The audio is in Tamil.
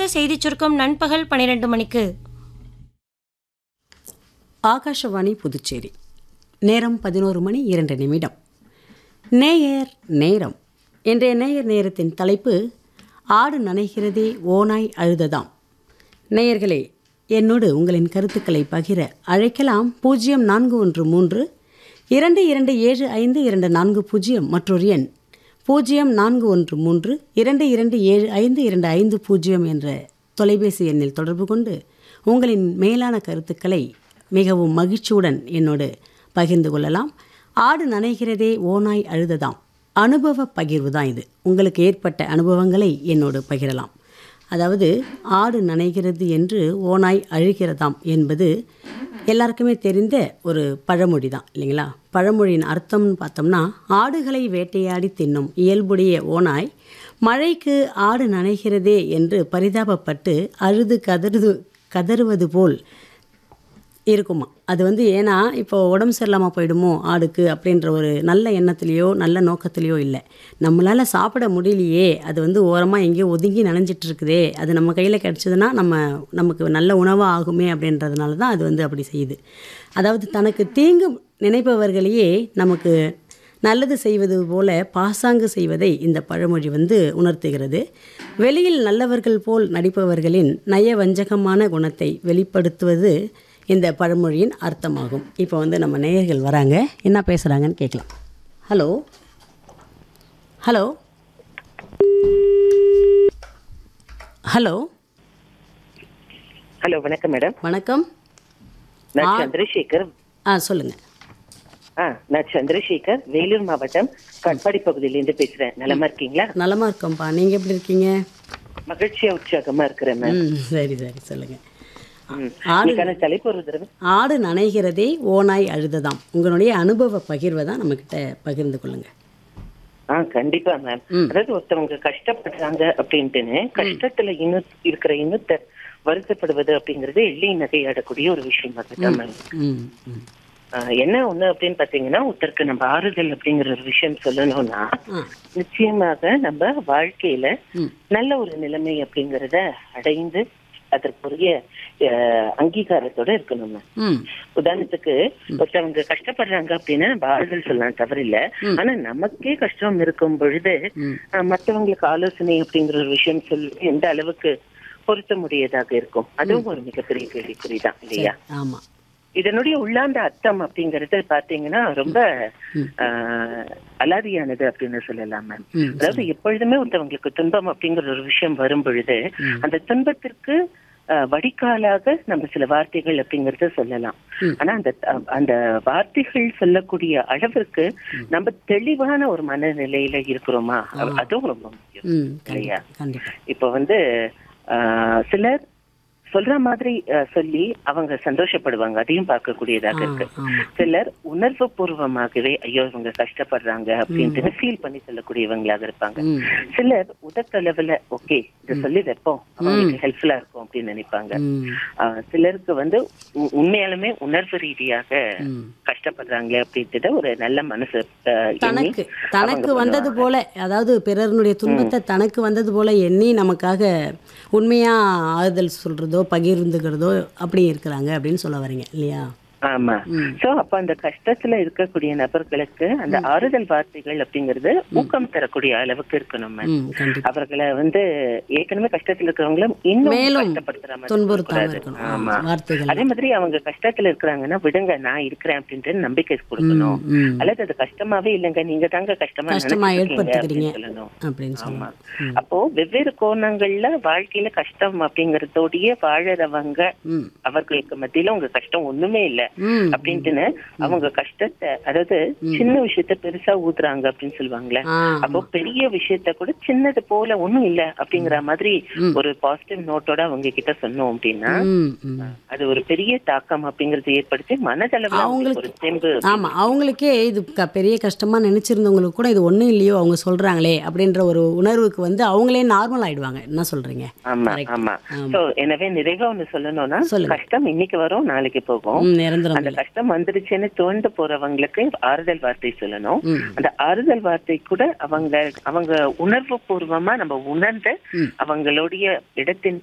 அடுத்த செய்திச் சுருக்கம் நண்பகல் பனிரெண்டு மணிக்கு ஆகாஷவாணி புதுச்சேரி நேரம் பதினோரு மணி இரண்டு நிமிடம் நேயர் நேரம் இன்றைய நேயர் நேரத்தின் தலைப்பு ஆடு நனைகிறதே ஓனாய் அழுததாம் நேயர்களே என்னோடு உங்களின் கருத்துக்களை பகிர அழைக்கலாம் பூஜ்ஜியம் நான்கு ஒன்று மூன்று இரண்டு இரண்டு ஏழு ஐந்து இரண்டு நான்கு பூஜ்ஜியம் மற்றொரு எண் பூஜ்ஜியம் நான்கு ஒன்று மூன்று இரண்டு இரண்டு ஏழு ஐந்து இரண்டு ஐந்து பூஜ்ஜியம் என்ற தொலைபேசி எண்ணில் தொடர்பு கொண்டு உங்களின் மேலான கருத்துக்களை மிகவும் மகிழ்ச்சியுடன் என்னோடு பகிர்ந்து கொள்ளலாம் ஆடு நனைகிறதே ஓனாய் அழுததாம் அனுபவ பகிர்வு தான் இது உங்களுக்கு ஏற்பட்ட அனுபவங்களை என்னோடு பகிரலாம் அதாவது ஆடு நனைகிறது என்று ஓனாய் அழுகிறதாம் என்பது எல்லாருக்குமே தெரிந்த ஒரு பழமொழி தான் இல்லைங்களா பழமொழியின் அர்த்தம்னு பார்த்தோம்னா ஆடுகளை வேட்டையாடி தின்னும் இயல்புடைய ஓனாய் மழைக்கு ஆடு நனைகிறதே என்று பரிதாபப்பட்டு அழுது கதறுது கதறுவது போல் இருக்குமா அது வந்து ஏன்னா இப்போ உடம்பு சரியில்லாமல் போயிடுமோ ஆடுக்கு அப்படின்ற ஒரு நல்ல எண்ணத்துலேயோ நல்ல நோக்கத்துலேயோ இல்லை நம்மளால் சாப்பிட முடியலையே அது வந்து ஓரமாக எங்கேயோ ஒதுங்கி நனைஞ்சிட்டு இருக்குதே அது நம்ம கையில் கிடச்சதுன்னா நம்ம நமக்கு நல்ல உணவாக ஆகுமே அப்படின்றதுனால தான் அது வந்து அப்படி செய்யுது அதாவது தனக்கு தீங்கு நினைப்பவர்களையே நமக்கு நல்லது செய்வது போல பாசாங்கு செய்வதை இந்த பழமொழி வந்து உணர்த்துகிறது வெளியில் நல்லவர்கள் போல் நடிப்பவர்களின் நயவஞ்சகமான குணத்தை வெளிப்படுத்துவது இந்த பழமொழியின் அர்த்தமாகும் இப்போ வந்து நம்ம நேயர்கள் வராங்க என்ன பேசுகிறாங்கன்னு கேட்கலாம் ஹலோ ஹலோ ஹலோ ஹலோ வணக்கம் மேடம் வணக்கம் நான் சந்திரசேகர் ஆ சொல்லுங்கள் ஆ நான் சந்திரசேகர் வேலூர் மாவட்டம் கட்பாடி பகுதியிலேருந்து பேசுறேன் நலமா இருக்கீங்களா நலமாக இருக்கோம்ப்பா நீங்கள் எப்படி இருக்கீங்க மகிழ்ச்சியா உற்சாகமா இருக்கிறேன் மேம் ம் சரி சரி சொல்லுங்கள் ம். ஆடு இன்னைக்கான தலைப்பு ஒரு தடவை ஆடு நனைகிறதே ஓனாய் அழுததாம் உங்களுடைய அனுபவ பகிர்வை தான் நம்மக்கிட்ட பகிர்ந்து கொள்ளுங்க ஆ கண்டிப்பா மேம் அதாவது ஒருத்தவங்க கஷ்டப்படுறாங்க அப்படின்ட்டுன்னு கஷ்டத்துல இன்னும் இருக்கிற இன்னொருத்தர் வருத்தப்படுவது அப்படிங்கறது எள்ளி நகையாடக்கூடிய ஒரு விஷயம் அதுதான் மேம் ம் ம் ஆ, என்ன ஒண்ணு அப்படின்னு பாத்தீங்கன்னா ஒருத்தருக்கு நம்ம ஆறுதல் அப்படிங்கிற ஒரு விஷயம் சொல்லணும்னா ஆ நிச்சயமாக நம்ம வாழ்க்கையில ம். நல்ல ஒரு நிலைமை அப்படிங்கறத அடைந்து அதற்குரிய அஹ், அங்கீகாரத்தோட இருக்கணும் மேம். ம் உதாரணத்துக்கு ஒருத்தவங்க கஷ்டப்படுறாங்க அப்படின்னா நம்ம ஆறுதல் சொல்லலாம் தவறில்ல ஆனா நமக்கே கஷ்டம் இருக்கும் பொழுது ம். அஹ், மத்தவங்களுக்கு ஆலோசனை அப்படிங்கிற ஒரு விஷயம் சொல்லி எந்த அளவுக்கு பொருத்த முடியதாக இருக்கும் அதுவும் ஒரு மிகப்பெரிய கேள்விக்குறிதான் இல்லையா ஆமாம் இதனுடைய உள்ளாந்த அர்த்தம் அப்படிங்கறது பாத்தீங்கன்னா ரொம்ப ஆஹ், அலாதியானது அப்படின்னு சொல்லலாம் மேம் ம் அதாவது எப்பொழுதுமே ஒருத்தவங்களுக்கு துன்பம் அப்படிங்கிற ஒரு விஷயம் வரும் பொழுது அந்த துன்பத்திற்கு ஆஹ், வடிகாலாக நம்ம சில வார்த்தைகள் அப்படிங்கறத சொல்லலாம் ஆனா அந்த அஹ், அந்த வார்த்தைகள் சொல்லக்கூடிய அளவிற்கு நம்ம தெளிவான ஒரு மனநிலையில இருக்கிறோமா அது- அதுவும் ரொம்ப முக்கியம் ம் இல்லையா கண்டிப்பாக கண்டிப்பாக இப்போ வந்து ஆஹ், சிலர் சொல்ற மாதிரி ஆஹ், சொல்லி அவங்க சந்தோஷப்படுவாங்க அதையும் பார்க்கக்கூடியதாக இருக்கு ஆமாம் சிலர் உணர்வு பூர்வமாகவே ஐயோ இவங்க கஷ்டப்படுறாங்க அப்படின்ட்டு ஃபீல் பண்ணி சொல்லக்கூடியவங்களாக இருப்பாங்க ம் சிலர் உதட்டளவுல ஓகே இத சொல்லி வைப்போம் அவங்களுக்கு ஹெல்ப்ஃபுல்லா இருக்கும் அப்படின்னு நினைப்பாங்க ம் ஆஹ், சிலருக்கு வந்து உ- உண்மையாலுமே உணர்வு ரீதியாக ம் கஷ்டப்படுறாங்க அப்படின்ட்டு ஒரு நல்ல மனசு ஆஹ், எண்ணி தனக்கு தனக்கு அவங்க வந்தது போல அதாவது பிறருடைய துன்பத்தை தனக்கு வந்தது போல எண்ணி நமக்காக உண்மையா ஆறுதல் சொல்றதோ பகிர்ந்துக்கிறதோ அப்படி இருக்கிறாங்க அப்படின்னு சொல்ல வரீங்க இல்லையா ஆமா சோ அப்ப அந்த கஷ்டத்துல இருக்கக்கூடிய நபர்களுக்கு அந்த ஆறுதல் வார்த்தைகள் அப்படிங்கறது ஊக்கம் தரக்கூடிய அளவுக்கு இருக்கணும் ma'am. ம் கண்டிப்பா அவர்களை வந்து ஏற்கனவே கஷ்டத்துல இருக்கிறவங்களும் இன்னும் மேலும் கஷ்டப்படுத்துற மாதிரி துன்புறுத்தாம இருக்கக்கூடாது. இருக்கணும் ஆமா வார்த்தைகள் அதே மாதிரி அவங்க கஷ்டத்துல இருக்கிறாங்கன்னா விடுங்க நான் இருக்கிறேன் அப்படின்ட்டு நம்பிக்கை கொடுக்கணும் ம் அல்லது அது கஷ்டமாவே இல்லைங்க நீங்க தாங்க கஷ்டமா கஷ்டமா நினைச்சிட்டு இருக்கீங்க ஏற்படுத்திக்கிறீங்க அப்படின்னு சொல்லணும் அப்படின்னு ஆமா சொல்லலாம் அப்போ வெவ்வேறு கோணங்கள்ல வாழ்க்கையில கஷ்டம் அப்படிங்கறதோடயே வாழறவங்க ம் அவர்களுக்கு மத்தியில உங்க கஷ்டம் ஒண்ணுமே இல்ல ம் அப்படின்ட்டுன்னு அவங்க கஷ்டத்தை அதாவது சின்ன விஷயத்த பெருசா ஊத்துறாங்க அப்படின்னு சொல்லுவாங்களே ஆ அப்போ பெரிய விஷயத்த கூட சின்னது போல ஒண்ணும் இல்ல அப்படிங்கிற மாதிரி ஒரு பாசிட்டிவ் நோட்டோட அவங்க கிட்ட சொன்னோம் அப்படின்னா ம் ம் அது ஒரு பெரிய தாக்கம் அப்படிங்கறது ஏற்படுத்தி மனதளவுல அவங்களுக்கு ஒரு தெம்பு ஆமா அவங்களுக்கே இது க- பெரிய கஷ்டமா நினைச்சிருந்தவங்களுக்கு கூட இது ஒண்ணும் இல்லையோ அவங்க சொல்றாங்களே அப்படின்ற ஒரு உணர்வுக்கு வந்து அவங்களே நார்மல் ஆயிடுவாங்க என்ன சொல்றீங்க ஆமா Correct. ஆமா சோ எனவே நிறைவா ஒண்ணு சொல்லணும்னா சொல்லுங்க. கஷ்டம் இன்னைக்கு வரும் நாளைக்கு போகும் ம், நிரந்தரம் அந்த இல்லை கஷ்டம் வந்துருச்சுன்னு துவண்டு போறவங்களுக்கு ஆறுதல் வார்த்தை சொல்லணும் ம். அந்த ஆறுதல் வார்த்தை கூட அவங்க அவங்க உணர்வு பூர்வமா நம்ம உணர்ந்து ம். அவங்களுடைய இடத்தின்